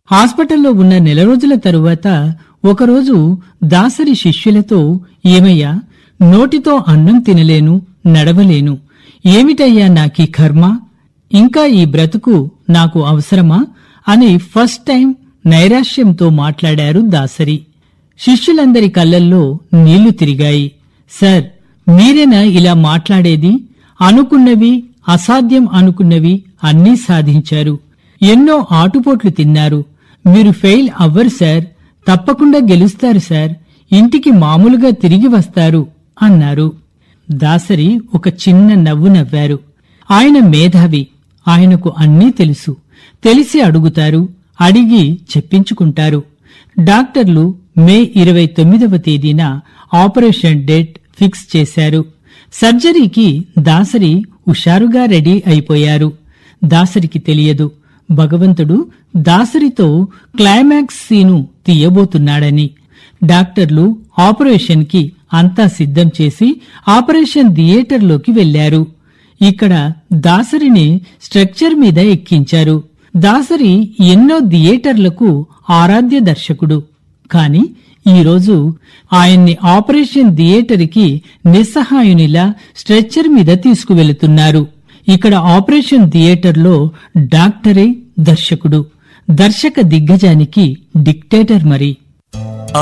హాస్పిటల్లో ఉన్న నెల రోజుల తరువాత ఒకరోజు దాసరి శిష్యులతో ఏమయ్యా నోటితో అన్నం తినలేను నడవలేను ఏమిటయ్యా నాకీ కర్మ ఇంకా ఈ బ్రతుకు నాకు అవసరమా అని ఫస్ట్ టైం నైరాశ్యంతో మాట్లాడారు దాసరి శిష్యులందరి కళ్ళల్లో నీళ్లు తిరిగాయి సార్ మీరేనా ఇలా మాట్లాడేది అనుకున్నవి అసాధ్యం అనుకున్నవి అన్నీ సాధించారు ఎన్నో ఆటుపోట్లు తిన్నారు మీరు ఫెయిల్ అవ్వరు సార్ తప్పకుండా గెలుస్తారు సార్ ఇంటికి మామూలుగా తిరిగి వస్తారు అన్నారు దాసరి ఒక చిన్న నవ్వు నవ్వారు ఆయన మేధావి ఆయనకు అన్నీ తెలుసు తెలిసి అడుగుతారు అడిగి చెప్పించుకుంటారు డాక్టర్లు మే ఇరవై తొమ్మిదవ తేదీన ఆపరేషన్ డేట్ ఫిక్స్ చేశారు సర్జరీకి దాసరి హుషారుగా రెడీ అయిపోయారు దాసరికి తెలియదు భగవంతుడు దాసరితో క్లైమాక్స్ సీను తీయబోతున్నాడని డాక్టర్లు ఆపరేషన్ కి అంతా సిద్ధం చేసి ఆపరేషన్ థియేటర్లోకి వెళ్లారు ఇక్కడ దాసరిని స్ట్రక్చర్ మీద ఎక్కించారు దాసరి ఎన్నో థియేటర్లకు ఆరాధ్య దర్శకుడు కాని ఈరోజు ఆయన్ని ఆపరేషన్ థియేటర్కి నిస్సహాయునిలా స్ట్రెచ్చర్ మీద తీసుకువెళుతున్నారు ఇక్కడ ఆపరేషన్ థియేటర్లో డాక్టరే దర్శకుడు దర్శక దిగ్గజానికి డిక్టేటర్ మరి